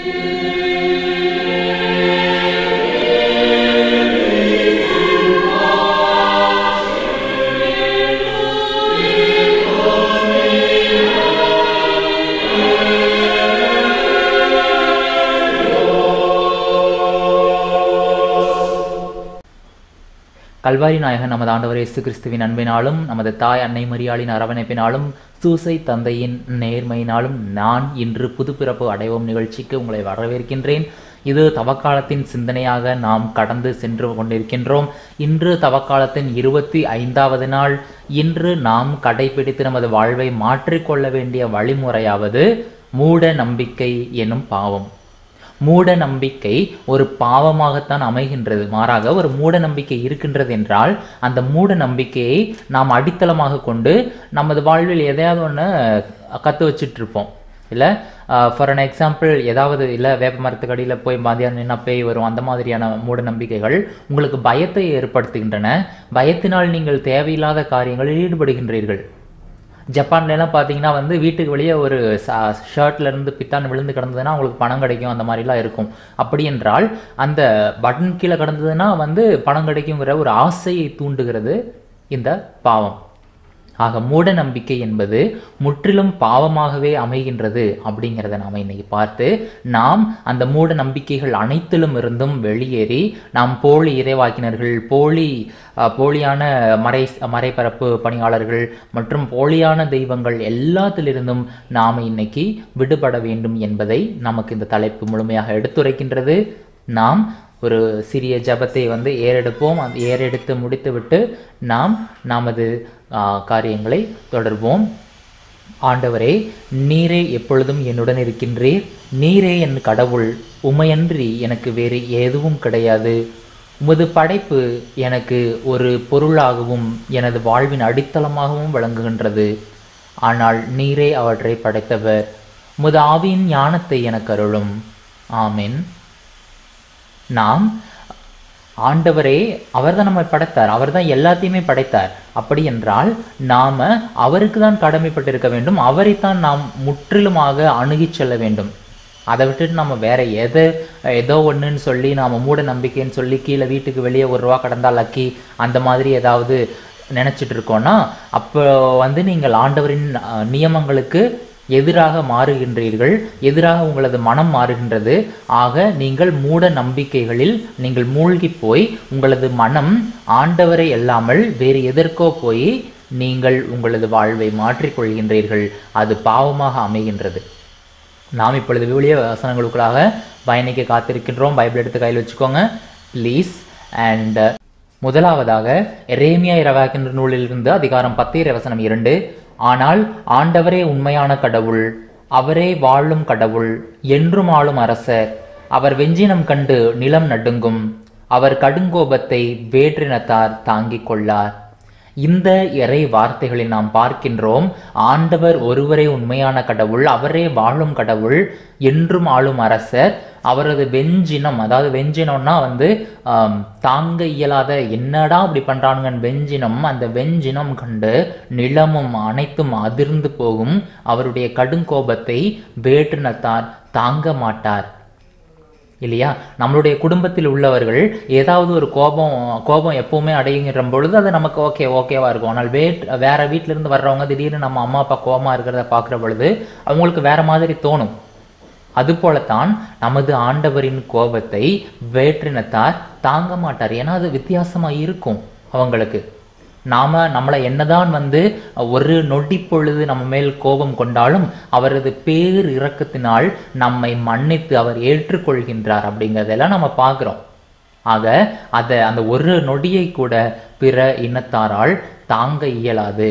கல்வாரி நாயகன் நமது ஆண்டவர் இயேசு கிறிஸ்துவின் அன்பினாலும் நமது தாய் அன்னை மரியாளின் அரவணைப்பினாலும் சூசை தந்தையின் நேர்மையினாலும் நான் இன்று புதுப்பிறப்பு அடைவோம் நிகழ்ச்சிக்கு உங்களை வரவேற்கின்றேன் இது தவக்காலத்தின் சிந்தனையாக நாம் கடந்து சென்று கொண்டிருக்கின்றோம் இன்று தவக்காலத்தின் இருபத்தி ஐந்தாவது நாள் இன்று நாம் கடைபிடித்து நமது வாழ்வை மாற்றிக்கொள்ள வேண்டிய வழிமுறையாவது மூட நம்பிக்கை எனும் பாவம் மூட நம்பிக்கை ஒரு பாவமாகத்தான் அமைகின்றது மாறாக ஒரு மூட நம்பிக்கை இருக்கின்றது என்றால் அந்த மூட நம்பிக்கையை நாம் அடித்தளமாக கொண்டு நமது வாழ்வில் எதையாவது ஒன்று கற்று வச்சுட்டு இருப்போம் இல்லை ஃபார் அன் எக்ஸாம்பிள் ஏதாவது இல்லை வேப்ப மரத்துக்கடியில் போய் மதியானம் நின்னா பேய் வரும் அந்த மாதிரியான மூட நம்பிக்கைகள் உங்களுக்கு பயத்தை ஏற்படுத்துகின்றன பயத்தினால் நீங்கள் தேவையில்லாத காரியங்களில் ஈடுபடுகின்றீர்கள் ஜப்பான்லலாம் பார்த்தீங்கன்னா வந்து வீட்டுக்கு வெளியே ஒரு ஷர்ட்ல இருந்து பித்தான் விழுந்து கிடந்ததுன்னா உங்களுக்கு பணம் கிடைக்கும் அந்த மாதிரிலாம் இருக்கும் அப்படி என்றால் அந்த பட்டன் கீழே கிடந்ததுன்னா வந்து பணம் கிடைக்குங்கிற ஒரு ஆசையை தூண்டுகிறது இந்த பாவம் ஆக மூட நம்பிக்கை என்பது முற்றிலும் பாவமாகவே அமைகின்றது அப்படிங்கிறத நாம் இன்னைக்கு பார்த்து நாம் அந்த மூட நம்பிக்கைகள் அனைத்திலும் இருந்தும் வெளியேறி நாம் போலி இறைவாக்கினர்கள் போலி அஹ், போலியான மறை மறைபரப்பு பணியாளர்கள் மற்றும் போலியான தெய்வங்கள் எல்லாத்திலிருந்தும் நாம் இன்னைக்கு விடுபட வேண்டும் என்பதை நமக்கு இந்த தலைப்பு முழுமையாக எடுத்துரைக்கின்றது நாம் ஒரு சிறிய ஜபத்தை வந்து ஏறெடுப்போம் அந்த ஏறெடுத்து முடித்துவிட்டு நாம் நமது ஆ, காரியங்களை தொடர்வோம் ஆண்டவரே நீரே எப்பொழுதும் என்னுடன் இருக்கின்றீர் நீரே என் கடவுள் உமையன்றி எனக்கு வேறு எதுவும் கிடையாது உமது படைப்பு எனக்கு ஒரு பொருளாகவும் எனது வாழ்வின் அடித்தளமாகவும் விளங்குகின்றது ஆனால் நீரே அவற்றை படைத்தவர் உமது ஆவியின் ஞானத்தை எனக்கு அருளும் ஆமென் நாம் ஆண்டவரே அவர்தான் நம்மை படைத்தார் அவர்தான் எல்லாத்தையுமே படைத்தார் அப்படி என்றால் நாம அவருக்கு தான் கடமைப்பட்டிருக்க வேண்டும் அவரைத்தான் நாம் முற்றிலுமாக அணுகிச் செல்ல வேண்டும் அதை விட்டுட்டு நம்ம வேற எதை ஏதோ ஒன்றுன்னு சொல்லி நாம மூட நம்பிக்கைன்னு சொல்லி கீழே வீட்டுக்கு வெளியே ஒரு ரூபா கடந்தா லக்கி அந்த மாதிரி ஏதாவது நினைச்சிட்டு இருக்கோம்னா அப்போ வந்து நீங்கள் ஆண்டவரின் அஹ், நியமங்களுக்கு எதிராக மாறுகின்றீர்கள் எதிராக உங்களது மனம் மாறுகின்றது ஆக நீங்கள் மூட நம்பிக்கைகளில் நீங்கள் மூழ்கி போய் உங்களது மனம் ஆண்டவரை அல்லாமல் வேறு எதற்கோ போய் நீங்கள் உங்களது வாழ்வை மாற்றிக்கொள்கின்றீர்கள் அது பாவமாக அமைகின்றது நாம் இப்பொழுது விவிலிய வசனங்களுக்குள்ளாக பயணிக்க காத்திருக்கின்றோம் பைபிள் எடுத்து கையில் வச்சுக்கோங்க ப்ளீஸ் அண்ட் முதலாவதாக எரேமியா இரவாக்கின்ற நூலிலிருந்து அதிகாரம் பத்து இறைவசனம் இரண்டு ஆனால் ஆண்டவரே உண்மையான கடவுள் அவரே வாழும் கடவுள் என்றும் ஆளும் அரசர் அவர் வெஞ்சினம் கண்டு நிலம் நடுங்கும் அவர் கடுங்கோபத்தை வேற்றினத்தார் தாங்கிக் கொள்ளார் இந்த இறை வார்த்தைகளில் நாம் பார்க்கின்றோம் ஆண்டவர் ஒருவரே உண்மையான கடவுள் அவரே வாழும் கடவுள் என்றும் ஆளும் அரசர் அவரது வெஞ்சினம் அதாவது வெஞ்சினம்னா வந்து ஆம், தாங்க இயலாத என்னடா அப்படி பண்றானுங்கன்னு வெஞ்சினம் அந்த வெஞ்சினம் கண்டு நிலமும் அனைத்தும் அதிர்ந்து போகும் அவருடைய கடுங்கோபத்தை வேற்றினத்தார் தாங்க மாட்டார் இல்லையா நம்மளுடைய குடும்பத்தில் உள்ளவர்கள் ஏதாவது ஒரு கோபம் கோபம் எப்பவுமே அடையுங்கிற பொழுது அது நமக்கு ஓகே ஓகேவா இருக்கும் ஆனால் வே வேற வீட்ல இருந்து வர்றவங்க திடீர்னு நம்ம அம்மா அப்பா கோபமா இருக்கிறத பார்க்குற பொழுது அவங்களுக்கு வேற மாதிரி தோணும் அதுபோலத்தான் நமது ஆண்டவரின் கோபத்தை வேற்றினத்தார் தாங்க மாட்டார் ஏன்னா அது வித்தியாசமா இருக்கும் அவங்களுக்கு நாம நம்மளை என்னதான் வந்து ஒரு நொடி பொழுது நம்ம மேல் கோபம் கொண்டாலும் அவரது பேர் இரக்கத்தினால் நம்மை மன்னித்து அவர் ஏற்றுக்கொள்கின்றார் அப்படிங்கிறதெல்லாம் நம்ம பார்க்குறோம் ஆக அதை அந்த ஒரு நொடியை கூட பிற இனத்தாரால் தாங்க இயலாது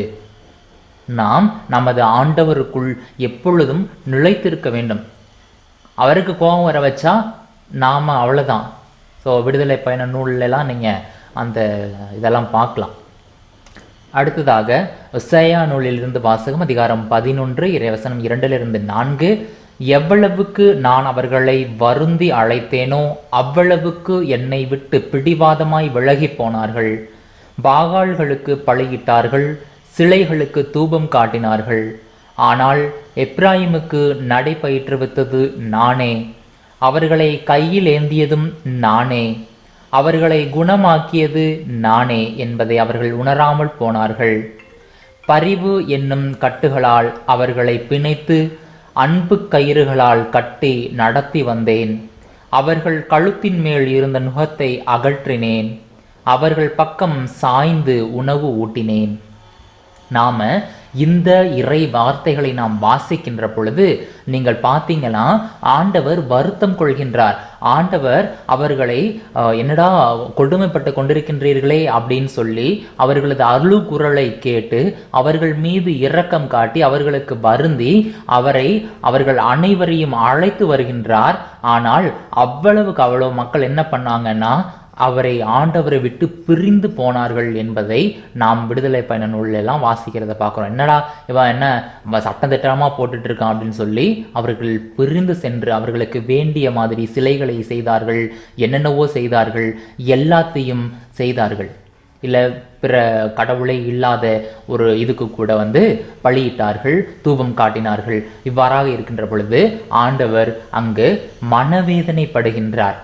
நாம் நமது ஆண்டவருக்குள் எப்பொழுதும் நிலைத்திருக்க வேண்டும் அவருக்கு கோபம் வர வச்சா நாம் அவ்வளோதான் ஸோ விடுதலை பயண நூல்லலாம் நீங்கள் அந்த இதெல்லாம் பார்க்கலாம் அடுத்ததாக ஒசையா நூலிலிருந்து வாசகம் அதிகாரம் பதினொன்று இறைவசனம் இரண்டிலிருந்து நான்கு எவ்வளவுக்கு நான் அவர்களை வருந்தி அழைத்தேனோ அவ்வளவுக்கு என்னை விட்டு பிடிவாதமாய் விலகி போனார்கள் பாகால்களுக்கு பழியிட்டார்கள் சிலைகளுக்கு தூபம் காட்டினார்கள் ஆனால் எப்ராயிமுக்கு நடை பயிற்றுவித்தது நானே அவர்களை கையில் ஏந்தியதும் நானே அவர்களை குணமாக்கியது நானே என்பதை அவர்கள் உணராமல் போனார்கள் பரிவு என்னும் கட்டுகளால் அவர்களை பிணைத்து அன்பு கயிறுகளால் கட்டி நடத்தி வந்தேன் அவர்கள் கழுத்தின் மேல் இருந்த நுகத்தை அகற்றினேன் அவர்கள் பக்கம் சாய்ந்து உணவு ஊட்டினேன் நாம இந்த இறை வார்த்தைகளை நாம் வாசிக்கின்ற பொழுது நீங்கள் பார்த்தீங்கன்னா ஆண்டவர் வருத்தம் கொள்கின்றார் ஆண்டவர் அவர்களை அஹ், என்னடா கொடுமைப்பட்டு கொண்டிருக்கின்றீர்களே அப்படின்னு சொல்லி அவர்களது அருளு குரலை கேட்டு அவர்கள் மீது இரக்கம் காட்டி அவர்களுக்கு வருந்தி அவரை அவர்கள் அனைவரையும் அழைத்து வருகின்றார் ஆனால் அவ்வளவுக்கு அவ்வளவு மக்கள் என்ன பண்ணாங்கன்னா அவரை ஆண்டவரை விட்டு பிரிந்து போனார்கள் என்பதை நாம் விடுதலை பயண நூல்ல எல்லாம் வாசிக்கிறத பார்க்குறோம் என்னடா இவன் என்ன இவன் சட்டம் திட்டமா போட்டுட்டு இருக்கான் அப்படின்னு சொல்லி அவர்கள் பிரிந்து சென்று அவர்களுக்கு வேண்டிய மாதிரி சிலைகளை செய்தார்கள் என்னென்னவோ செய்தார்கள் எல்லாத்தையும் செய்தார்கள் இல்லை பிற கடவுளே இல்லாத ஒரு இதுக்கு கூட வந்து பலியிட்டார்கள் தூபம் காட்டினார்கள் இவ்வாறாக இருக்கின்ற பொழுது ஆண்டவர் அங்கு மனவேதனைப்படுகின்றார்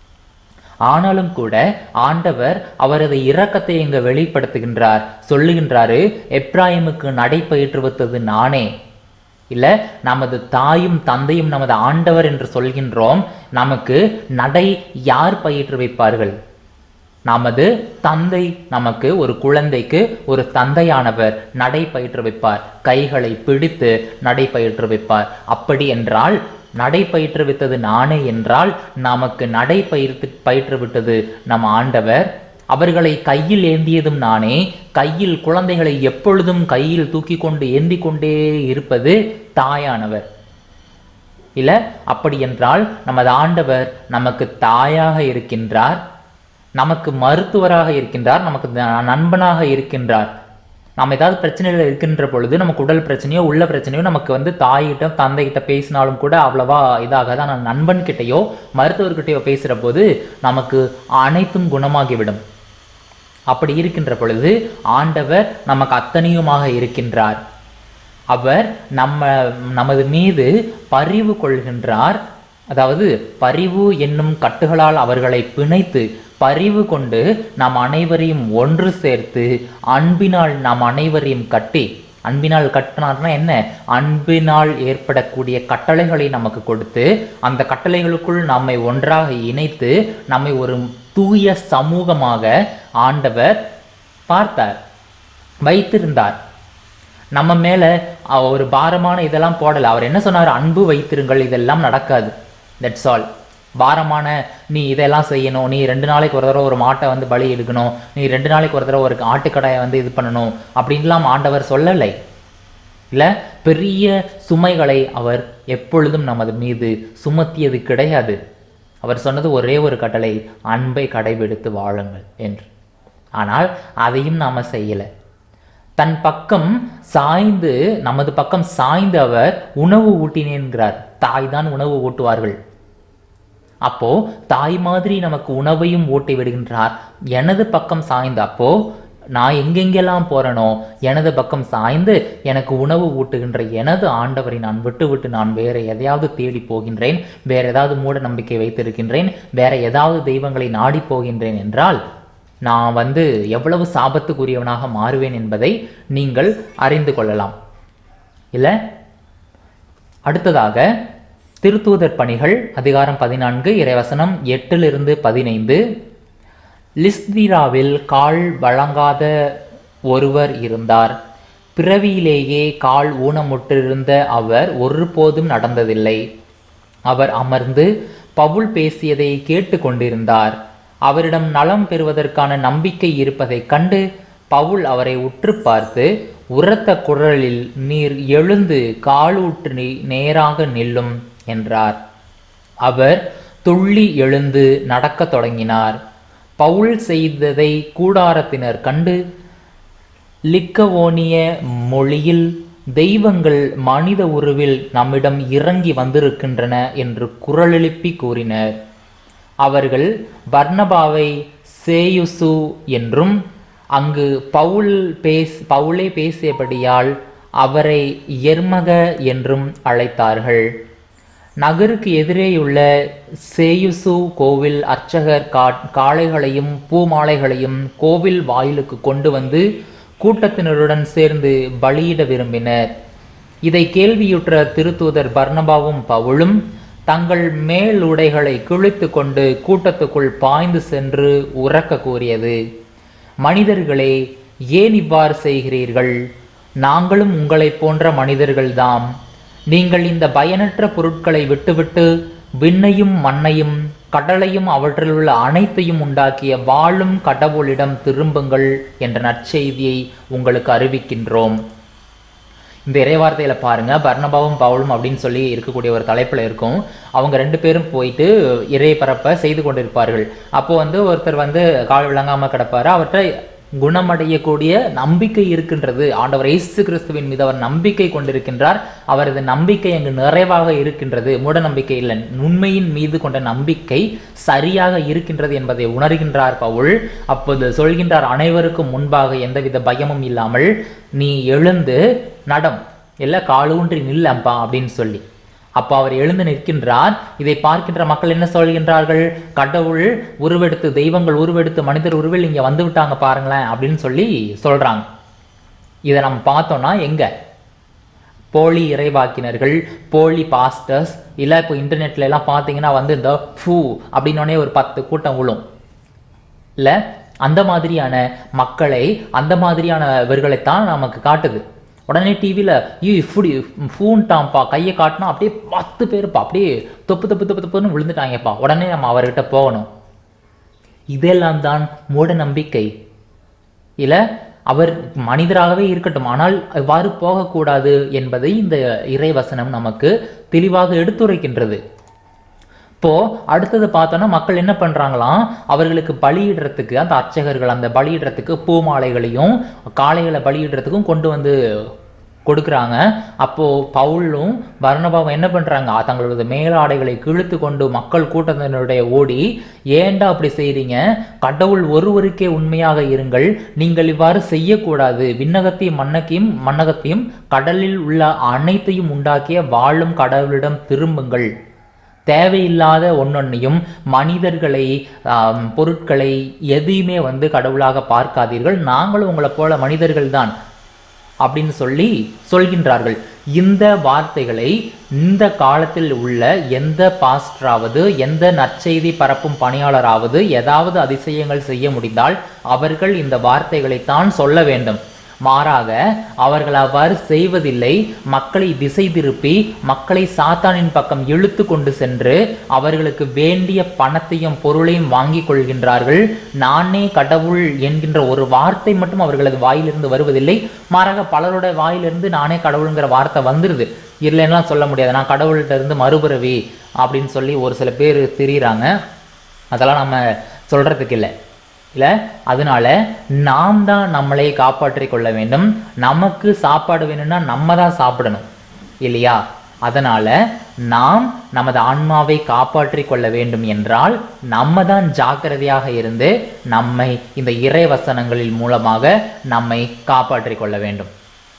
ஆனாலும் கூட ஆண்டவர் அவரது இரக்கத்தை இங்க வெளிப்படுத்துகின்றார் சொல்லுகின்றாரு எப்ராயிமுக்கு நடை பயிற்றுவித்தது நானே இல்ல நமது தாயும் தந்தையும் நமது ஆண்டவர் என்று சொல்கின்றோம் நமக்கு நடை யார் பயிற்று வைப்பார்கள் நமது தந்தை நமக்கு ஒரு குழந்தைக்கு ஒரு தந்தையானவர் நடை பயிற்று வைப்பார் கைகளை பிடித்து நடை பயிற்று வைப்பார் அப்படி என்றால் நடை பயிற்றுவித்தது நானே என்றால் நமக்கு நடை பயிர்த்து பயிற்றுவிட்டது நம் ஆண்டவர் அவர்களை கையில் ஏந்தியதும் நானே கையில் குழந்தைகளை எப்பொழுதும் கையில் தூக்கி கொண்டு ஏந்தி கொண்டே இருப்பது தாயானவர் இல்ல அப்படி என்றால் நமது ஆண்டவர் நமக்கு தாயாக இருக்கின்றார் நமக்கு மருத்துவராக இருக்கின்றார் நமக்கு த- நண்பனாக இருக்கின்றார் நாம் ஏதாவது பிரச்சனைகள் இருக்கின்ற பொழுது நமக்கு உடல் பிரச்சனையோ உள்ள பிரச்சனையோ நமக்கு வந்து தாய்கிட்ட தந்தைகிட்ட பேசினாலும் கூட அவ்வளவா இதாகாது ஆனால் நண்பன் கிட்டயோ மருத்துவர்கிட்டயோ பேசுகிற போது நமக்கு அனைத்தும் குணமாகிவிடும் அப்படி இருக்கின்ற பொழுது ஆண்டவர் நமக்கு அத்தனையுமாக இருக்கின்றார் அவர் நம்ம நமது மீது பரிவு கொள்கின்றார் அதாவது பரிவு என்னும் கட்டுகளால் அவர்களை பிணைத்து பரிவு கொண்டு நாம் அனைவரையும் ஒன்று சேர்த்து அன்பினால் நாம் அனைவரையும் கட்டி அன்பினால் கட்டினார்னா என்ன அன்பினால் ஏற்படக்கூடிய கட்டளைகளை நமக்கு கொடுத்து அந்த கட்டளைகளுக்குள் நம்மை ஒன்றாக இணைத்து நம்மை ஒரு தூய சமூகமாக ஆண்டவர் பார்த்தார் வைத்திருந்தார் நம்ம மேல அஹ், ஒரு பாரமான இதெல்லாம் போடல அவர் என்ன சொன்னார் அன்பு வைத்திருங்கள் இதெல்லாம் நடக்காது தட்ஸ் ஆல் பாரமான நீ இதெல்லாம் செய்யணும் நீ ரெண்டு நாளைக்கு ஒரு தடவை ஒரு மாட்டை வந்து பலி எடுக்கணும் நீ ரெண்டு நாளைக்கு ஒரு தடவை ஒரு ஆட்டுக்கடாயை வந்து இது பண்ணணும் அப்படின்லாம் ஆண்டவர் சொல்லலை இல்ல பெரிய சுமைகளை அவர் எப்பொழுதும் நமது மீது சுமத்தியது கிடையாது அவர் சொன்னது ஒரே ஒரு கட்டளை அன்பை கடைபிடித்து வாழுங்கள் என்று ஆனால் அதையும் நாம செய்யலை தன் பக்கம் சாய்ந்து நமது பக்கம் சாய்ந்து அவர் உணவு ஊட்டினேன்கிறார் தாய் தான் உணவு ஊட்டுவார்கள் அப்போ தாய் மாதிரி நமக்கு உணவையும் ஊட்டி விடுகின்றார் எனது பக்கம் சாய்ந்து அப்போ நான் எங்கெங்கெல்லாம் போறேனோ எனது பக்கம் சாய்ந்து எனக்கு உணவு ஊட்டுகின்ற எனது ஆண்டவரை நான் விட்டு விட்டு நான் வேற எதையாவது தேடி போகின்றேன் வேற ஏதாவது மூட நம்பிக்கை வைத்திருக்கின்றேன் வேற ஏதாவது தெய்வங்களை நாடி போகின்றேன் என்றால் நான் வந்து எவ்வளவு சாபத்துக்குரியவனாக மாறுவேன் என்பதை நீங்கள் அறிந்து கொள்ளலாம் இல்ல அடுத்ததாக திருத்தூதர் பணிகள் அதிகாரம் பதினான்கு இறைவசனம் எட்டிலிருந்து பதினைந்து லிஸ்திராவில் கால் வழங்காத ஒருவர் இருந்தார் பிறவியிலேயே கால் ஊனமுற்றிருந்த அவர் ஒருபோதும் நடந்ததில்லை அவர் அமர்ந்து பவுல் பேசியதை கேட்டு கொண்டிருந்தார் அவரிடம் நலம் பெறுவதற்கான நம்பிக்கை இருப்பதைக் கண்டு பவுல் அவரை உற்று பார்த்து உரத்த குரலில் நீர் எழுந்து காலூற்று நீ- நேராக நில்லும் என்றார் அவர் துள்ளி எழுந்து நடக்கத் தொடங்கினார் பவுல் செய்ததை கூடாரத்தினர் கண்டு லிக்கவோனிய மொழியில் தெய்வங்கள் மனித உருவில் நம்மிடம் இறங்கி வந்திருக்கின்றன என்று குரலெழுப்பி கூறினர் அவர்கள் பர்னபாவை சேயுசு என்றும் அங்கு பவுல் பேஸ் பவுலே பேசியபடியால் அவரை எர்மக என்றும் அழைத்தார்கள் நகருக்கு எதிரேயுள்ள சேயுசு கோவில் அர்ச்சகர் கா காளைகளையும் பூமாலைகளையும் கோவில் வாயிலுக்கு கொண்டு வந்து கூட்டத்தினருடன் சேர்ந்து பலியிட விரும்பினர் இதை கேள்வியுற்ற திருத்தூதர் பர்னபாவும் பவுலும் தங்கள் மேலுடைகளை கிழித்து கொண்டு கூட்டத்துக்குள் பாய்ந்து சென்று உறக்க கூறியது மனிதர்களே ஏன் இவ்வாறு செய்கிறீர்கள் நாங்களும் உங்களைப் போன்ற மனிதர்கள்தாம் நீங்கள் இந்த பயனற்ற பொருட்களை விட்டுவிட்டு விண்ணையும் மண்ணையும் கடலையும் அவற்றில் உள்ள அனைத்தையும் உண்டாக்கிய வாழும் கடவுளிடம் திரும்புங்கள் என்ற நற்செய்தியை உங்களுக்கு அறிவிக்கின்றோம் இந்த இறைவார்த்தையில பாருங்க பர்ணபாவும் பவுலும் அப்படின்னு சொல்லி இருக்கக்கூடிய ஒரு தலைப்புல இருக்கும் அவங்க ரெண்டு பேரும் போயிட்டு இறை பரப்ப செய்து கொண்டிருப்பார்கள் அப்போ வந்து ஒருத்தர் வந்து கால் விளங்காம கிடப்பாரு அவர்கிட்ட குணமடையக்கூடிய நம்பிக்கை இருக்கின்றது ஆண்டவர் இயேசு கிறிஸ்துவின் மீது அவர் நம்பிக்கை கொண்டிருக்கின்றார் அவரது நம்பிக்கை அங்கு நிறைவாக இருக்கின்றது மூட நம்பிக்கை இல்லை உண்மையின் மீது கொண்ட நம்பிக்கை சரியாக இருக்கின்றது என்பதை உணர்கின்றார் பவுல் அப்போது சொல்கின்றார் அனைவருக்கும் முன்பாக எந்தவித பயமும் இல்லாமல் நீ எழுந்து நடம் இல்லை காலூன்றி நில்லம்பா அப்படின்னு சொல்லி அப்போ அவர் எழுந்து நிற்கின்றார் இதை பார்க்கின்ற மக்கள் என்ன சொல்கின்றார்கள் கடவுள் உருவெடுத்து தெய்வங்கள் உருவெடுத்து மனிதர் உருவில் இங்க வந்து விட்டாங்க பாருங்களேன் அப்படின்னு சொல்லி சொல்றாங்க இதை நம்ம பார்த்தோம்னா எங்க போலி இறைவாக்கினர்கள் போலி பாஸ்டர்ஸ் இல்லை இப்போ இன்டர்நெட்ல எல்லாம் பார்த்தீங்கன்னா வந்து இந்த ஃபூ அப்படின்னோடனே ஒரு பத்து கூட்டம் விழும் இல்லை அந்த மாதிரியான மக்களை அந்த மாதிரியானவர்களைத்தான் நமக்கு காட்டுது உடனே டிவியில் ஐயோ இப்படி ஃபூன்ட்டாம்ப்பா கையை காட்டினா அப்படியே பத்து பேருப்பா அப்படியே தொப்பு தொப்பு தொப்பு தொப்புன்னு விழுந்துட்டாங்கப்பா உடனே நம்ம அவர்கிட்ட போகணும் இதெல்லாம் தான் மூட நம்பிக்கை இல்லை அவர் மனிதராகவே இருக்கட்டும் ஆனால் அவ்வாறு போகக்கூடாது என்பதை இந்த இறைவசனம் நமக்கு தெளிவாக எடுத்துரைக்கின்றது இப்போ அடுத்தது பார்த்தோன்னா மக்கள் என்ன பண்றாங்களாம் அவர்களுக்கு பலியிடுறதுக்கு அந்த அர்ச்சகர்கள் அந்த பலியிடுறதுக்கு பூமாலைகளையும் காளைகளை பலியிடுறதுக்கும் கொண்டு வந்து கொடுக்குறாங்க அப்போ பவுலும் வர்ணபாவும் என்ன பண்றாங்க தங்களது மேலாடைகளை கிழித்து கொண்டு மக்கள் கூட்டத்தினருடைய ஓடி ஏன்டா அப்படி செய்றீங்க கடவுள் ஒருவருக்கே உண்மையாக இருங்கள் நீங்கள் இவ்வாறு செய்யக்கூடாது விண்ணகத்தையும் மண்ணக்கையும் மண்ணகத்தையும் கடலில் உள்ள அனைத்தையும் உண்டாக்கிய வாழும் கடவுளிடம் திரும்புங்கள் தேவையில்லாத ஒன்னொன்னையும் மனிதர்களை ஆம், பொருட்களை எதையுமே வந்து கடவுளாக பார்க்காதீர்கள் நாங்களும் உங்களை போல மனிதர்கள் தான் அப்படின்னு சொல்லி சொல்கின்றார்கள் இந்த வார்த்தைகளை இந்த காலத்தில் உள்ள எந்த பாஸ்டராவது எந்த நற்செய்தி பரப்பும் பணியாளராவது ஏதாவது அதிசயங்கள் செய்ய முடிந்தால் அவர்கள் இந்த வார்த்தைகளைத்தான் சொல்ல வேண்டும் மாறாக அவர்கள் அவ்வாறு செய்வதில்லை மக்களை திசை திருப்பி மக்களை சாத்தானின் பக்கம் இழுத்து கொண்டு சென்று அவர்களுக்கு வேண்டிய பணத்தையும் பொருளையும் வாங்கிக் கொள்கின்றார்கள் நானே கடவுள் என்கின்ற ஒரு வார்த்தை மட்டும் அவர்களது வாயிலிருந்து வருவதில்லை மாறாக பலரோட வாயிலிருந்து நானே கடவுளுங்கிற வார்த்தை வந்துருது இல்லைன்னா சொல்ல முடியாது நான் கடவுள்கிட்ட இருந்து மறுபிறவி அப்படின்னு சொல்லி ஒரு சில பேர் திரியிறாங்க அதெல்லாம் நம்ம சொல்றதுக்கு இல்லை இல்லை அதனால நாம் தான் நம்மளை காப்பாற்றிக் கொள்ள வேண்டும் நமக்கு சாப்பாடு வேணும்னா நம்ம தான் சாப்பிடணும் இல்லையா அதனால நாம் நமது ஆன்மாவை காப்பாற்றிக் கொள்ள வேண்டும் என்றால் நம்ம தான் ஜாக்கிரதையாக இருந்து நம்மை இந்த இறை வசனங்களின் மூலமாக நம்மை காப்பாற்றிக் கொள்ள வேண்டும்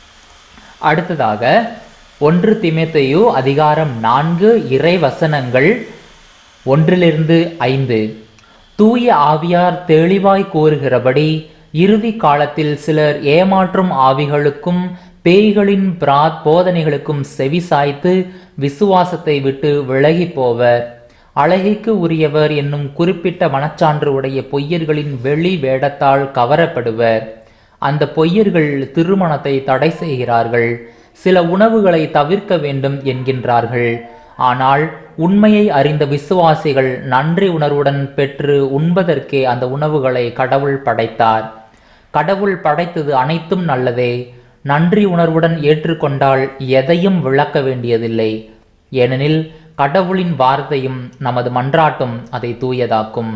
அடுத்ததாக ஒன்று திமேத்தையு அதிகாரம் நான்கு இறை வசனங்கள் ஒன்றிலிருந்து ஐந்து தூய ஆவியார் தெளிவாய் கூறுகிறபடி இறுதி காலத்தில் சிலர் ஏமாற்றும் ஆவிகளுக்கும் பேய்களின் பிரா போதனைகளுக்கும் செவிசாய்த்து விசுவாசத்தை விட்டு விலகி போவர் அழகிக்கு உரியவர் என்னும் குறிப்பிட்ட மனச்சான்று உடைய பொய்யர்களின் வெளி வேடத்தால் கவரப்படுவர் அந்த பொய்யர்கள் திருமணத்தை தடை செய்கிறார்கள் சில உணவுகளை தவிர்க்க வேண்டும் என்கின்றார்கள் ஆனால் உண்மையை அறிந்த விசுவாசிகள் நன்றி உணர்வுடன் பெற்று உண்பதற்கே அந்த உணவுகளை கடவுள் படைத்தார் கடவுள் படைத்தது அனைத்தும் நல்லதே நன்றி உணர்வுடன் ஏற்றுக்கொண்டால் எதையும் விளக்க வேண்டியதில்லை ஏனெனில் கடவுளின் வார்த்தையும் நமது மன்றாட்டும் அதை தூயதாக்கும்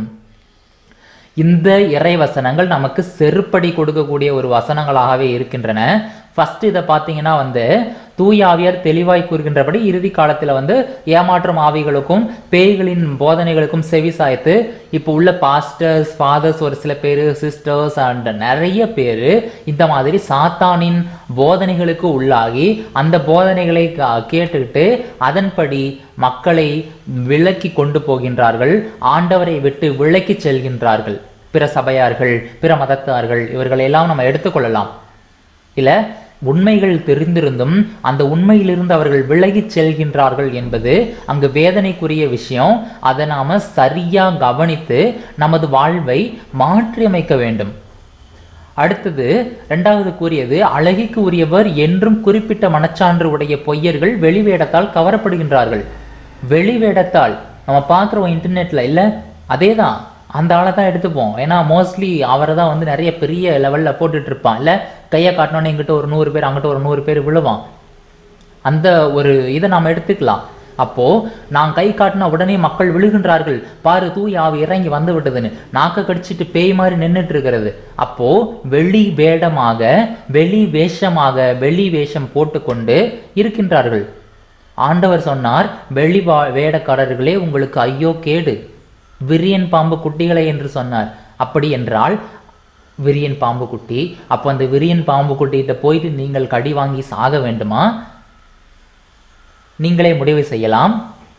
இந்த இறை வசனங்கள் நமக்கு செருப்படி கொடுக்கக்கூடிய ஒரு வசனங்களாகவே இருக்கின்றன ஃபர்ஸ்ட் இதை பார்த்தீங்கன்னா வந்து தூய ஆவியார் தெளிவாய் கூறுகின்றபடி இறுதி காலத்துல வந்து ஏமாற்றும் ஆவிகளுக்கும் பேய்களின் போதனைகளுக்கும் செவி சாய்த்து இப்போ உள்ள பாஸ்டர்ஸ் ஃபாதர்ஸ் ஒரு சில பேர் சிஸ்டர்ஸ் அண்ட் நிறைய பேர் இந்த மாதிரி சாத்தானின் போதனைகளுக்கு உள்ளாகி அந்த போதனைகளை கா- கேட்டுக்கிட்டு அதன்படி மக்களை விலக்கி கொண்டு போகின்றார்கள் ஆண்டவரை விட்டு விலக்கி செல்கின்றார்கள் பிற சபையார்கள் பிற மதத்தார்கள் இவர்களை எல்லாம் நம்ம எடுத்துக்கொள்ளலாம் இல்ல உண்மைகள் தெரிந்திருந்தும் அந்த உண்மையிலிருந்து அவர்கள் விலகிச் செல்கின்றார்கள் என்பது அங்கு வேதனைக்குரிய விஷயம் அதை நாம சரியா கவனித்து நமது வாழ்வை மாற்றியமைக்க வேண்டும் அடுத்தது இரண்டாவது கூறியது அழகிக்கு உரியவர் என்றும் குறிப்பிட்ட மனச்சான்று உடைய பொய்யர்கள் வெளிவேடத்தால் கவரப்படுகின்றார்கள் வெளிவேடத்தால் நம்ம பார்க்குறோம் இன்டர்நெட்ல இல்ல அதே தான் அந்த ஆளை தான் எடுத்துப்போம் ஏன்னா மோஸ்ட்லி அவரை தான் வந்து நிறைய பெரிய லெவலில் போட்டுட்டு இருப்பான் இல்லை கையை காட்டினோன்னே இங்கிட்ட ஒரு நூறு பேர் அங்கிட்ட ஒரு நூறு பேர் விழுவான் அந்த ஒரு இதை நாம் எடுத்துக்கலாம் அப்போ நான் கை காட்டின உடனே மக்கள் விழுகின்றார்கள் பாரு தூய் ஆவி இறங்கி வந்து விட்டதுன்னு நாக்க கடிச்சிட்டு பேய் மாதிரி நின்றுட்டு இருக்கிறது அப்போ வெளி வேடமாக வெளி வேஷமாக வெளி வேஷம் போட்டுக்கொண்டு இருக்கின்றார்கள் ஆண்டவர் சொன்னார் வெளி வா வேடக்காரர்களே உங்களுக்கு ஐயோ கேடு விரியன் பாம்பு குட்டிகளை என்று சொன்னார் அப்படி என்றால் விரியன் பாம்பு குட்டி அப்போ அந்த விரியன் பாம்பு குட்டிகிட்ட போயிட்டு நீங்கள் கடி வாங்கி சாக வேண்டுமா நீங்களே முடிவு செய்யலாம்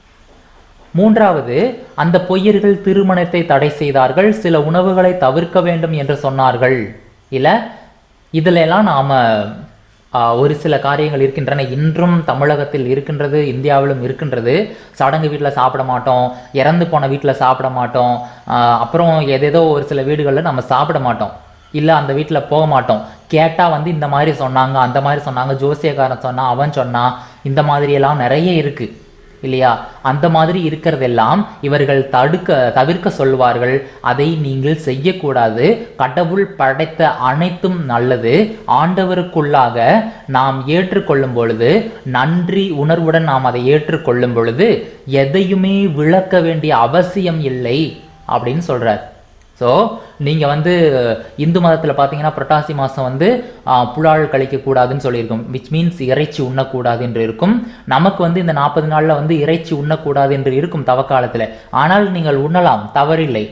மூன்றாவது அந்த பொய்யர்கள் திருமணத்தை தடை செய்தார்கள் சில உணவுகளை தவிர்க்க வேண்டும் என்று சொன்னார்கள் இல்ல இதுல எல்லாம் நாம ஆஹ், ஒரு சில காரியங்கள் இருக்கின்றன இன்றும் தமிழகத்தில் இருக்கின்றது இந்தியாவிலும் இருக்கின்றது சடங்கு வீட்டில் சாப்பிட மாட்டோம் இறந்து போன வீட்டில் சாப்பிட மாட்டோம் ஆஹ், அப்புறம் எதேதோ ஒரு சில வீடுகளில் நம்ம சாப்பிட மாட்டோம் இல்லை அந்த வீட்டில் போக மாட்டோம் கேட்டால் வந்து இந்த மாதிரி சொன்னாங்க அந்த மாதிரி சொன்னாங்க ஜோசியக்காரன் சொன்னான் அவன் சொன்னான் இந்த மாதிரி எல்லாம் நிறைய இருக்கு இல்லையா அந்த மாதிரி இருக்கிறதெல்லாம் இவர்கள் தடுக்க தவிர்க்க சொல்வார்கள் அதை நீங்கள் செய்யக்கூடாது கடவுள் படைத்த அனைத்தும் நல்லது ஆண்டவருக்குள்ளாக நாம் ஏற்றுக்கொள்ளும் பொழுது நன்றி உணர்வுடன் நாம் அதை ஏற்றுக்கொள்ளும் பொழுது எதையுமே விளக்க வேண்டிய அவசியம் இல்லை அப்படின்னு சொல்றார் ஸோ நீங்கள் வந்து இந்து மதத்தில் பார்த்தீங்கன்னா புரட்டாசி மாதம் வந்து ஆ, புலால் கழிக்கக்கூடாதுன்னு சொல்லியிருக்கும் விச் மீன்ஸ் இறைச்சி உண்ணக்கூடாது என்று இருக்கும் நமக்கு வந்து இந்த நாற்பது நாளில் வந்து இறைச்சி உண்ணக்கூடாது என்று இருக்கும் தவக்காலத்தில் ஆனால் நீங்கள் உண்ணலாம் தவறில்லை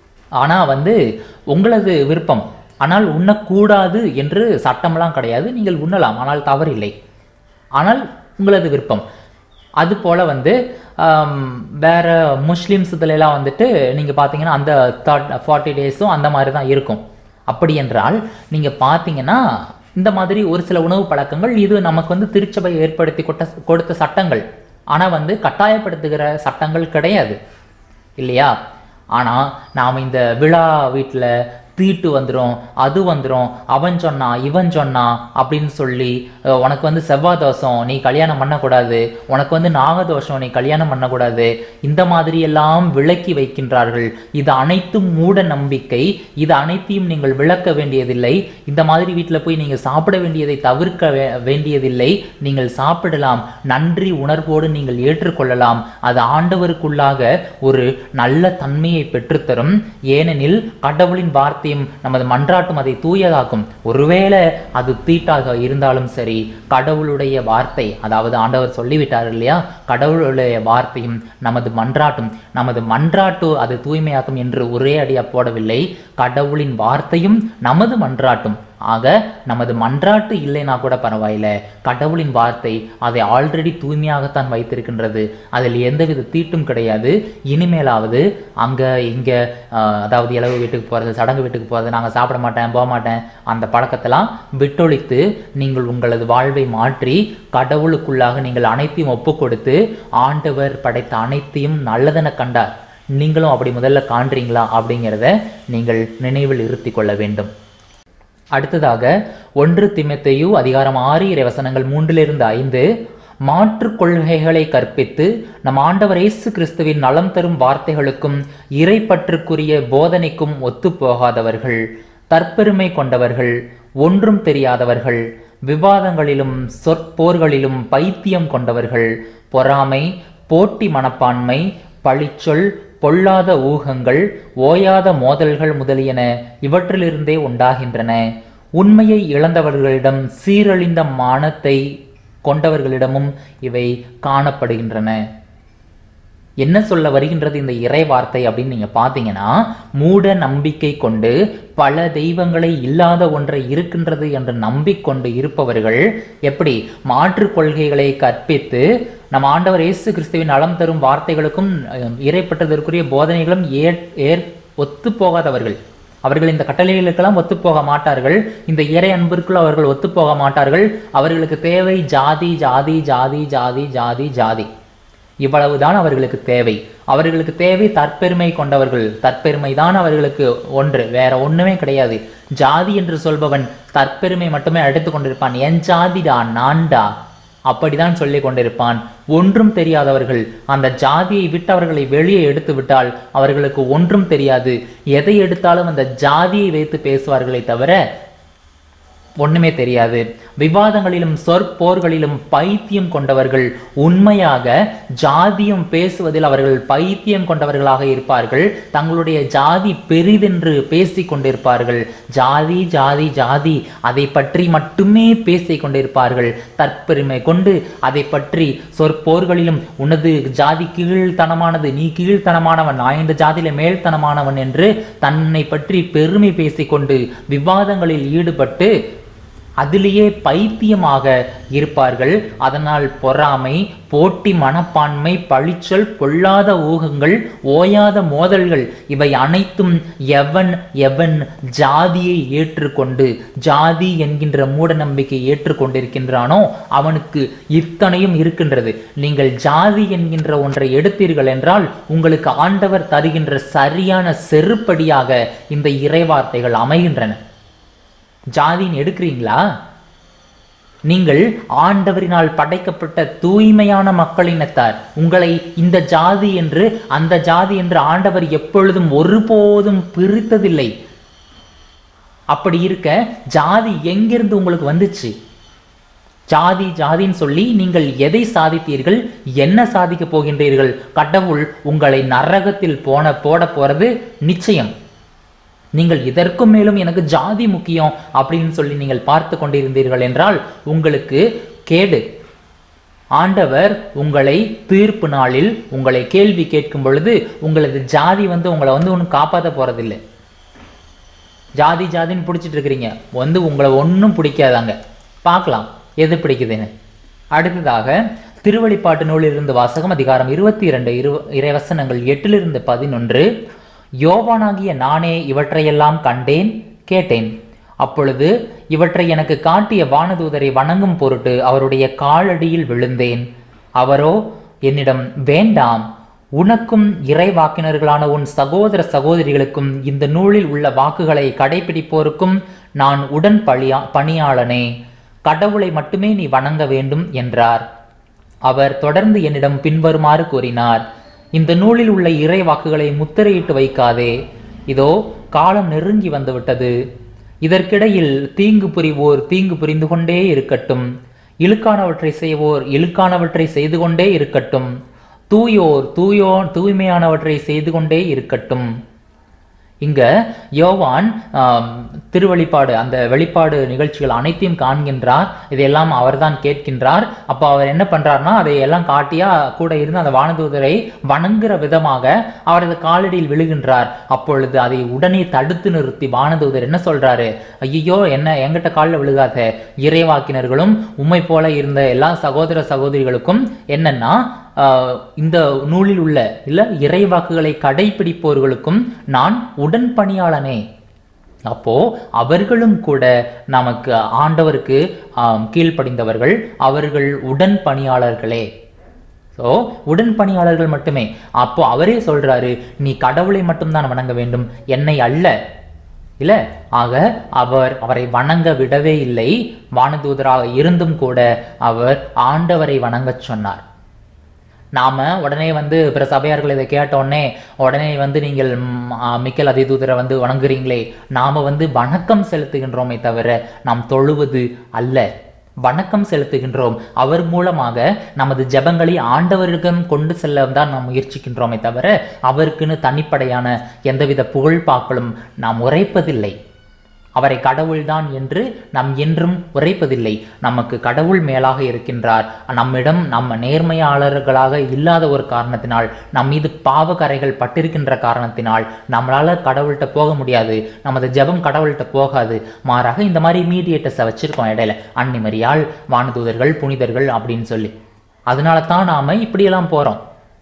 ஆனால் வந்து உங்களது விருப்பம் ஆனால் உண்ணக்கூடாது என்று சட்டமெல்லாம் கிடையாது நீங்கள் உண்ணலாம் ஆனால் தவறில்லை ஆனால் உங்களது விருப்பம் அது போல வந்து ஆம், வேற முஸ்லிம்ஸ் இதுலலாம் வந்துட்டு நீங்க பார்த்தீங்கன்னா அந்த தேர்ட் ஃபார்ட்டி டேஸும் அந்த மாதிரி தான் இருக்கும் அப்படி என்றால் நீங்க பார்த்தீங்கன்னா இந்த மாதிரி ஒரு சில உணவு பழக்கங்கள் இது நமக்கு வந்து திருச்சபை ஏற்படுத்தி கொட்ட கொடுத்த சட்டங்கள் ஆனா வந்து கட்டாயப்படுத்துகிற சட்டங்கள் கிடையாது இல்லையா ஆனால் நாம் இந்த விழா வீட்டில் தீட்டு வந்துடும் அது வந்துடும் அவன் சொன்னான் இவன் சொன்னான் அப்படின்னு சொல்லி அஹ், உனக்கு வந்து செவ்வாய் தோஷம் நீ கல்யாணம் பண்ணக்கூடாது உனக்கு வந்து நாகதோஷம் நீ கல்யாணம் பண்ணக்கூடாது இந்த மாதிரி எல்லாம் விளக்கி வைக்கின்றார்கள் இது அனைத்தும் மூட நம்பிக்கை இது அனைத்தையும் நீங்கள் விளக்க வேண்டியதில்லை இந்த மாதிரி வீட்டில் போய் நீங்கள் சாப்பிட வேண்டியதை தவிர்க்க வே- வேண்டியதில்லை நீங்கள் சாப்பிடலாம் நன்றி உணர்வோடு நீங்கள் ஏற்றுக்கொள்ளலாம் அது ஆண்டவருக்குள்ளாக ஒரு நல்ல தன்மையை பெற்றுத்தரும் ஏனெனில் கடவுளின் வார்த்தையும் நமது மன்றாட்டும் அதை தூயதாக்கும் ஒருவேளை அது தீட்டாக இருந்தாலும் சரி கடவுளுடைய வார்த்தை அதாவது ஆண்டவர் சொல்லிவிட்டார் இல்லையா கடவுளுடைய வார்த்தையும் நமது மன்றாட்டும் நமது மன்றாட்டு அது தூய்மையாக்கும் என்று ஒரே அடியா போடவில்லை கடவுளின் வார்த்தையும் நமது மன்றாட்டும் ஆக நமது மன்றாட்டு இல்லைனா கூட பரவாயில்லை கடவுளின் வார்த்தை அதை ஆல்ரெடி தூய்மையாகத்தான் வைத்திருக்கின்றது அதில் எந்தவித தீட்டும் கிடையாது இனிமேலாவது அங்கே இங்கே அதாவது இளவு வீட்டுக்கு போகிறது சடங்கு வீட்டுக்கு போகிறது நாங்கள் சாப்பிட மாட்டேன் போக மாட்டேன் அந்த பழக்கத்தெல்லாம் விட்டொழித்து நீங்கள் உங்களது வாழ்வை மாற்றி கடவுளுக்குள்ளாக நீங்கள் அனைத்தையும் ஒப்பு கொடுத்து ஆண்டவர் படைத்த அனைத்தையும் நல்லதென கண்டார் நீங்களும் அப்படி முதல்ல காண்றீங்களா அப்படிங்கிறத நீங்கள் நினைவில் இருத்தி கொள்ள வேண்டும் அடுத்ததாக ஒன்று திமுத்தையு அதிகாரம் ஆறு இறைவசனங்கள் மூன்றிலிருந்து ஐந்து மாற்றுக் கொள்கைகளை கற்பித்து நம் ஆண்டவர் இயேசு கிறிஸ்துவின் நலம் தரும் வார்த்தைகளுக்கும் இறைப்பற்றுக்குரிய போதனைக்கும் ஒத்துப்போகாதவர்கள் தற்பெருமை கொண்டவர்கள் ஒன்றும் தெரியாதவர்கள் விவாதங்களிலும் சொற்போர்களிலும் பைத்தியம் கொண்டவர்கள் பொறாமை போட்டி மனப்பான்மை பழிச்சொல் பொல்லாத ஊகங்கள் ஓயாத மோதல்கள் முதலியன இவற்றிலிருந்தே உண்டாகின்றன உண்மையை இழந்தவர்களிடம் சீரழிந்த மானத்தை கொண்டவர்களிடமும் இவை காணப்படுகின்றன என்ன சொல்ல வருகின்றது இந்த இறை வார்த்தை அப்படின்னு நீங்க பார்த்தீங்கன்னா மூட நம்பிக்கை கொண்டு பல தெய்வங்களை இல்லாத ஒன்றை இருக்கின்றது என்று நம்பிக்கொண்டு இருப்பவர்கள் எப்படி மாற்றுக் கொள்கைகளை கற்பித்து நம் ஆண்டவர் இயேசு கிறிஸ்துவின் நலம் தரும் வார்த்தைகளுக்கும் அஹ், இறைப்பட்டதற்குரிய போதனைகளும் ஏற் ஏற் ஒத்து போகாதவர்கள் அவர்கள் இந்த கட்டளைகளுக்கெல்லாம் ஒத்துப்போக மாட்டார்கள் இந்த இறை அன்பிற்குள் அவர்கள் ஒத்துப்போக மாட்டார்கள் அவர்களுக்கு தேவை ஜாதி ஜாதி ஜாதி ஜாதி ஜாதி ஜாதி இவ்வளவுதான் அவர்களுக்கு தேவை அவர்களுக்கு தேவை தற்பெருமை கொண்டவர்கள் தற்பெருமை தான் அவர்களுக்கு ஒன்று வேற ஒண்ணுமே கிடையாது ஜாதி என்று சொல்பவன் தற்பெருமை மட்டுமே அழைத்து கொண்டிருப்பான் என் ஜாதிடா நான்டா அப்படிதான் சொல்லிக் கொண்டிருப்பான் ஒன்றும் தெரியாதவர்கள் அந்த ஜாதியை விட்டு அவர்களை வெளியே எடுத்து விட்டால் அவர்களுக்கு ஒன்றும் தெரியாது எதை எடுத்தாலும் அந்த ஜாதியை வைத்து பேசுவார்களே தவிர ஒண்ணுமே தெரியாது விவாதங்களிலும் சொற்போர்களிலும் பைத்தியம் கொண்டவர்கள் உண்மையாக ஜாதியம் பேசுவதில் அவர்கள் பைத்தியம் கொண்டவர்களாக இருப்பார்கள் தங்களுடைய ஜாதி பெரிதென்று பேசிக் கொண்டிருப்பார்கள் ஜாதி ஜாதி ஜாதி அதை பற்றி மட்டுமே பேசிக் கொண்டிருப்பார்கள் தற்பெருமை கொண்டு அதை பற்றி சொற்போர்களிலும் உனது ஜாதி கீழ்த்தனமானது நீ கீழ்த்தனமானவன் நான் இந்த ஜாதியில மேல்தனமானவன் என்று தன்னை பற்றி பெருமை பேசிக்கொண்டு விவாதங்களில் ஈடுபட்டு அதிலேயே பைத்தியமாக இருப்பார்கள் அதனால் பொறாமை போட்டி மனப்பான்மை பழிச்சொல் பொல்லாத ஊகங்கள் ஓயாத மோதல்கள் இவை அனைத்தும் எவன் எவன் ஜாதியை ஏற்றுக்கொண்டு ஜாதி என்கின்ற மூட நம்பிக்கை ஏற்றுக்கொண்டிருக்கின்றானோ அவனுக்கு இத்தனையும் இருக்கின்றது நீங்கள் ஜாதி என்கின்ற ஒன்றை எடுத்தீர்கள் என்றால் உங்களுக்கு ஆண்டவர் தருகின்ற சரியான செருப்படியாக இந்த இறைவார்த்தைகள் அமைகின்றன ஜாதின்னு எடுக்கிறீங்களா நீங்கள் ஆண்டவரினால் படைக்கப்பட்ட தூய்மையான மக்களினத்தார் உங்களை இந்த ஜாதி என்று அந்த ஜாதி என்று ஆண்டவர் எப்பொழுதும் ஒருபோதும் பிரித்ததில்லை அப்படி இருக்க ஜாதி எங்கிருந்து உங்களுக்கு வந்துச்சு ஜாதி ஜாதின்னு சொல்லி நீங்கள் எதை சாதித்தீர்கள் என்ன சாதிக்க போகின்றீர்கள் கடவுள் உங்களை நரகத்தில் போன போட போறது நிச்சயம் நீங்கள் இதற்கும் மேலும் எனக்கு ஜாதி முக்கியம் அப்படின்னு சொல்லி நீங்கள் பார்த்து கொண்டிருந்தீர்கள் என்றால் உங்களுக்கு கேடு ஆண்டவர் உங்களை தீர்ப்பு நாளில் உங்களை கேள்வி கேட்கும் பொழுது உங்களது ஜாதி வந்து உங்களை வந்து ஒன்றும் காப்பாற்ற போறதில்லை ஜாதி ஜாதின்னு பிடிச்சிட்டு இருக்கிறீங்க வந்து உங்களை ஒன்றும் பிடிக்காதாங்க பார்க்கலாம் எது பிடிக்குதுன்னு அடுத்ததாக திருவழிப்பாட்டு நூலிலிருந்து வாசகம் அதிகாரம் இருபத்தி இரண்டு இரு இறைவசனங்கள் எட்டிலிருந்து பதினொன்று யோவானாகிய நானே இவற்றையெல்லாம் கண்டேன் கேட்டேன் அப்பொழுது இவற்றை எனக்கு காட்டிய வானதூதரை வணங்கும் பொருட்டு அவருடைய காலடியில் விழுந்தேன் அவரோ என்னிடம் வேண்டாம் உனக்கும் இறைவாக்கினர்களான உன் சகோதர சகோதரிகளுக்கும் இந்த நூலில் உள்ள வாக்குகளை கடைபிடிப்போருக்கும் நான் உடன் பழியா பணியாளனே கடவுளை மட்டுமே நீ வணங்க வேண்டும் என்றார் அவர் தொடர்ந்து என்னிடம் பின்வருமாறு கூறினார் இந்த நூலில் உள்ள இறை வாக்குகளை முத்திரையிட்டு வைக்காதே இதோ காலம் நெருங்கி வந்துவிட்டது இதற்கிடையில் தீங்கு புரிவோர் தீங்கு புரிந்து கொண்டே இருக்கட்டும் இழுக்கானவற்றை செய்வோர் இழுக்கானவற்றை செய்து கொண்டே இருக்கட்டும் தூயோர் தூயோ தூய்மையானவற்றை செய்து கொண்டே இருக்கட்டும் இங்க யோவான் ஆம், திருவெளிப்பாடு அந்த வெளிப்பாடு நிகழ்ச்சிகள் அனைத்தையும் காண்கின்றார் இதையெல்லாம் அவர்தான் கேட்கின்றார் அப்போ அவர் என்ன பண்றாருன்னா அதை எல்லாம் காட்டியா கூட இருந்து அந்த வானதூதரை வணங்குற விதமாக அவரது காலடியில் விழுகின்றார் அப்பொழுது அதை உடனே தடுத்து நிறுத்தி வானதூதர் என்ன சொல்றாரு ஐயோ என்ன எங்கிட்ட காலில் விழுகாத இறைவாக்கினர்களும் உம்மை போல இருந்த எல்லா சகோதர சகோதரிகளுக்கும் என்னன்னா ஆஹ், இந்த நூலில் உள்ள இல்ல இறைவாக்குகளை கடைபிடிப்பவர்களுக்கும் நான் உடன் பணியாளனே அப்போ அவர்களும் கூட நமக்கு ஆண்டவருக்கு ஆம், கீழ்ப்படிந்தவர்கள் அவர்கள் உடன் பணியாளர்களே ஸோ உடன் பணியாளர்கள் மட்டுமே அப்போ அவரே சொல்றாரு நீ கடவுளை மட்டும்தான் வணங்க வேண்டும் என்னை அல்ல இல்ல ஆக அவர் அவரை வணங்க விடவே இல்லை வானதூதராக இருந்தும் கூட அவர் ஆண்டவரை வணங்கச் சொன்னார் நாம உடனே வந்து பிற சபையார்கள் இதை கேட்ட உடனே உடனே வந்து நீங்கள் ம், ஆ, மிக்கேல் அதிதூதரை வந்து வணங்குறீங்களே நாம வந்து வணக்கம் செலுத்துகின்றோமே தவிர நாம் தொழுவது அல்ல வணக்கம் செலுத்துகின்றோம் அவர் மூலமாக நமது ஜெபங்களை ஆண்டவரிடம் கொண்டு செல்ல தான் நாம் முயற்சிக்கின்றோமே தவிர அவருக்குன்னு தனிப்படையான எந்தவித புகழ்பாக்களும் நாம் உரைப்பதில்லை அவரை கடவுள்தான் என்று நாம் என்றும் உரைப்பதில்லை நமக்கு கடவுள் மேலாக இருக்கின்றார் நம்மிடம் நம்ம நேர்மையாளர்களாக இல்லாத ஒரு காரணத்தினால் நம் மீது பாவ கரைகள் பட்டிருக்கின்ற காரணத்தினால் நம்மளால கடவுள்கிட்ட போக முடியாது நமது ஜெபம் கடவுள்கிட்ட போகாது மாறாக இந்த மாதிரி மீடியேட்டர்ஸை வச்சிருக்கோம் இடையில அன்னிமரியால் வானதூதர்கள் புனிதர்கள் அப்படின்னு சொல்லி அதனால தான் நாம இப்படியெல்லாம் போறோம்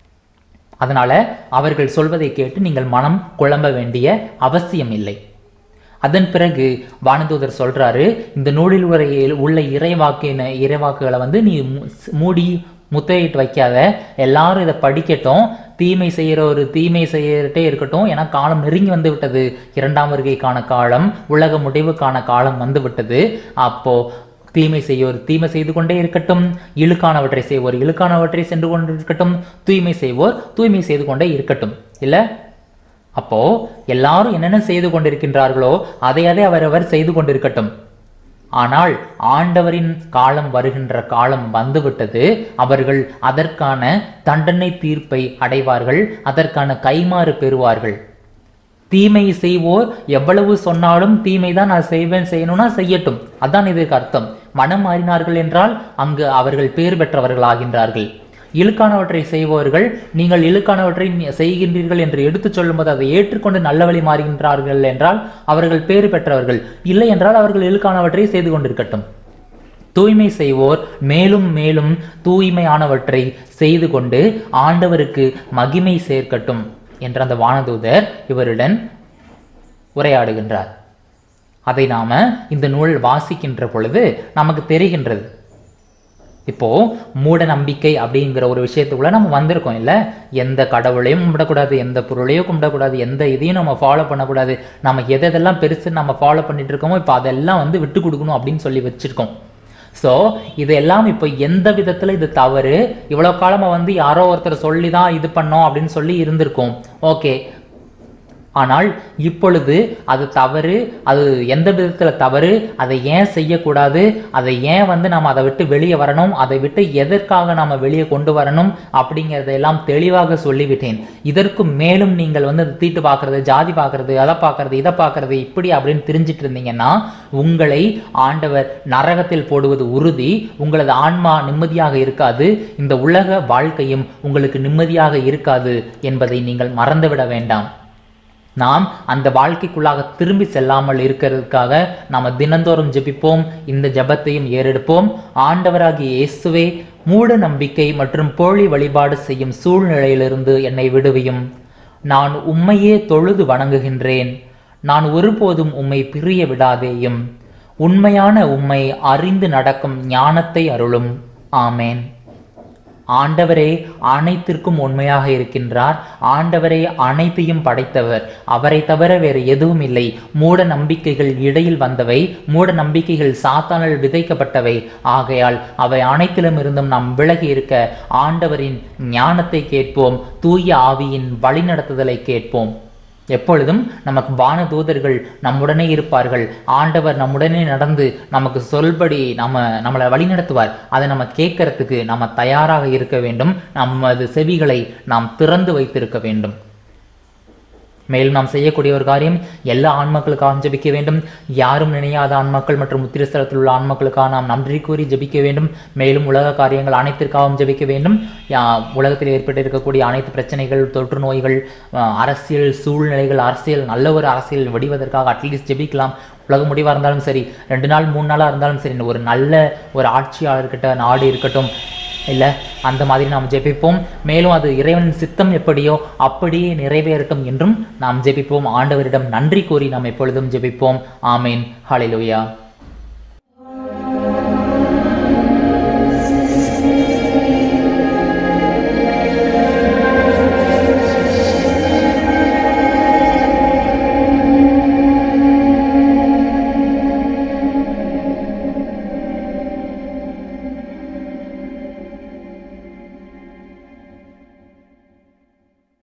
அதனால அவர்கள் சொல்வதை கேட்டு நீங்கள் மனம் குழம்ப வேண்டிய அவசியம் இல்லை அதன் பிறகு வானதூதர் சொல்றாரு இந்த நூலில் உரை உள்ள இறைவாக்கின இறைவாக்குகளை வந்து நீ மூ- மூடி முத்தையிட்டு வைக்காத எல்லாரும் இதை படிக்கட்டும் தீமை செய்கிற ஒரு தீமை செய்யறட்டே இருக்கட்டும் ஏன்னா காலம் நெருங்கி வந்து விட்டது இரண்டாம் வருகைக்கான காலம் உலக முடிவுக்கான காலம் வந்து விட்டது அப்போ தீமை செய்வோர் தீமை செய்து கொண்டே இருக்கட்டும் இழுக்கானவற்றை செய்வோர் இழுக்கானவற்றை சென்று கொண்டு இருக்கட்டும் தூய்மை செய்வோர் தூய்மை செய்து கொண்டே இருக்கட்டும் இல்ல அப்போ எல்லாரும் என்னென்ன செய்து கொண்டிருக்கின்றார்களோ அதை அதை அவரவர் செய்து கொண்டிருக்கட்டும் ஆனால் ஆண்டவரின் காலம் வருகின்ற காலம் வந்துவிட்டது அவர்கள் அதற்கான தண்டனை தீர்ப்பை அடைவார்கள் அதற்கான கைமாறு பெறுவார்கள் தீமை செய்வோர் எவ்வளவு சொன்னாலும் தீமை தான் நான் செய்வேன் செய்யணும்னா செய்யட்டும் அதான் இதற்கு அர்த்தம் மனம் மாறினார்கள் என்றால் அங்கு அவர்கள் பேர் பெற்றவர்கள் ஆகின்றார்கள் இழுக்கானவற்றை செய்பவர்கள் நீங்கள் இழுக்கானவற்றை நீ- செய்கின்றீர்கள் என்று எடுத்துச் சொல்லும்போது அதை ஏற்றுக்கொண்டு நல்ல வழி மாறுகின்றார்கள் என்றால் அவர்கள் பேறு பெற்றவர்கள் இல்லை என்றால் அவர்கள் இழுக்கானவற்றை செய்து கொண்டிருக்கட்டும் தூய்மை செய்வோர் மேலும் மேலும் தூய்மையானவற்றை செய்து கொண்டு ஆண்டவருக்கு மகிமை சேர்க்கட்டும் என்ற அந்த வானதூதர் இவருடன் உரையாடுகின்றார் அதை நாம இந்த நூல் வாசிக்கின்ற பொழுது நமக்கு தெரிகின்றது இப்போ மூட நம்பிக்கை அப்படிங்கிற ஒரு விஷயத்துக்குள்ள நம்ம வந்திருக்கோம் இல்ல எந்த கடவுளையும் கும்பிடக்கூடாது எந்த பொருளையும் கும்பிடக்கூடாது எந்த இதையும் நம்ம ஃபாலோ பண்ணக்கூடாது நம்ம எது எதெல்லாம் பெருசு நம்ம ஃபாலோ பண்ணிட்டு இருக்கோமோ இப்போ அதெல்லாம் வந்து விட்டு கொடுக்கணும் அப்படின்னு சொல்லி வச்சிருக்கோம் ஸோ இதெல்லாம் இப்போ எந்த விதத்துல இது தவறு இவ்வளோ காலமா வந்து யாரோ ஒருத்தர் சொல்லி தான் இது பண்ணோம் அப்படின்னு சொல்லி இருந்திருக்கோம் ஓகே ஆனால் இப்பொழுது அது தவறு அது எந்த விதத்துல தவறு அதை ஏன் செய்யக்கூடாது அதை ஏன் வந்து நம்ம அதை விட்டு வெளியே வரணும் அதை விட்டு எதற்காக நாம வெளியே கொண்டு வரணும் அப்படிங்கிறதையெல்லாம் தெளிவாக சொல்லிவிட்டேன் இதற்கு மேலும் நீங்கள் வந்து அதை தீட்டு பார்க்கறது ஜாதி பார்க்கறது அதை பார்க்கறது இதை பார்க்கறது இப்படி அப்படின்னு தெரிஞ்சிட்டு இருந்தீங்கன்னா உங்களை ஆண்டவர் நரகத்தில் போடுவது உறுதி உங்களது ஆன்மா நிம்மதியாக இருக்காது இந்த உலக வாழ்க்கையும் உங்களுக்கு நிம்மதியாக இருக்காது என்பதை நீங்கள் மறந்துவிட வேண்டாம் நாம் அந்த வாழ்க்கைக்குள்ளாக திரும்பி செல்லாமல் இருக்கிறதுக்காக நாம் தினந்தோறும் ஜெபிப்போம் இந்த ஜெபத்தையும் ஏறெடுப்போம் ஆண்டவராகிய இயேசுவே மூட நம்பிக்கை மற்றும் போலி வழிபாடு செய்யும் சூழ்நிலையிலிருந்து என்னை விடுவியும் நான் உம்மையே தொழுது வணங்குகின்றேன் நான் ஒருபோதும் உம்மை பிரிய விடாதேயும் உண்மையான உம்மை அறிந்து நடக்கும் ஞானத்தை அருளும் ஆமேன் ஆண்டவரே அனைத்திற்கும் உண்மையாக இருக்கின்றார் ஆண்டவரே அனைத்தையும் படைத்தவர் அவரை தவிர வேறு எதுவும் இல்லை மூட நம்பிக்கைகள் இடையில் வந்தவை மூட நம்பிக்கைகள் சாத்தானால் விதைக்கப்பட்டவை ஆகையால் அவை அனைத்திலும் இருந்தும் நாம் விலகி இருக்க ஆண்டவரின் ஞானத்தை கேட்போம் தூய ஆவியின் வழிநடத்துதலை கேட்போம் எப்பொழுதும் நமக்கு வான தூதர்கள் நம்முடனே இருப்பார்கள் ஆண்டவர் நம்முடனே நடந்து நமக்கு சொல்படி நம்ம நம்மளை வழிநடத்துவார் அதை நம்ம கேட்கறதுக்கு நம்ம தயாராக இருக்க வேண்டும் நமது செவிகளை நாம் திறந்து வைத்திருக்க வேண்டும் மேலும் நாம் செய்யக்கூடிய ஒரு காரியம் எல்லா ஆன்மக்களுக்காகவும் ஜெபிக்க வேண்டும் யாரும் நினையாத ஆன்மக்கள் மற்றும் முத்திரஸ்தலத்தில் உள்ள ஆன்மக்களுக்காக நாம் நன்றி கூறி ஜெபிக்க வேண்டும் மேலும் உலக காரியங்கள் அனைத்திற்காகவும் ஜெபிக்க வேண்டும் யா- உலகத்தில் ஏற்பட்டு இருக்கக்கூடிய அனைத்து பிரச்சனைகள் தொற்று நோய்கள் அஹ், அரசியல் சூழ்நிலைகள் அரசியல் நல்ல ஒரு அரசியல் வெடிவதற்காக அட்லீஸ்ட் ஜெபிக்கலாம் உலக முடிவாக இருந்தாலும் சரி ரெண்டு நாள் மூணு நாளாக இருந்தாலும் சரி ஒரு நல்ல ஒரு ஆட்சியாளர்கிட்ட நாடு இருக்கட்டும் இல்லை அந்த மாதிரி நாம் ஜெபிப்போம் மேலும் அது இறைவனின் சித்தம் எப்படியோ அப்படியே நிறைவேறட்டும் என்றும் நாம் ஜெபிப்போம் ஆண்டவரிடம் நன்றி கூறி நாம் எப்பொழுதும் ஜெபிப்போம் ஆமேன் ஹalleluya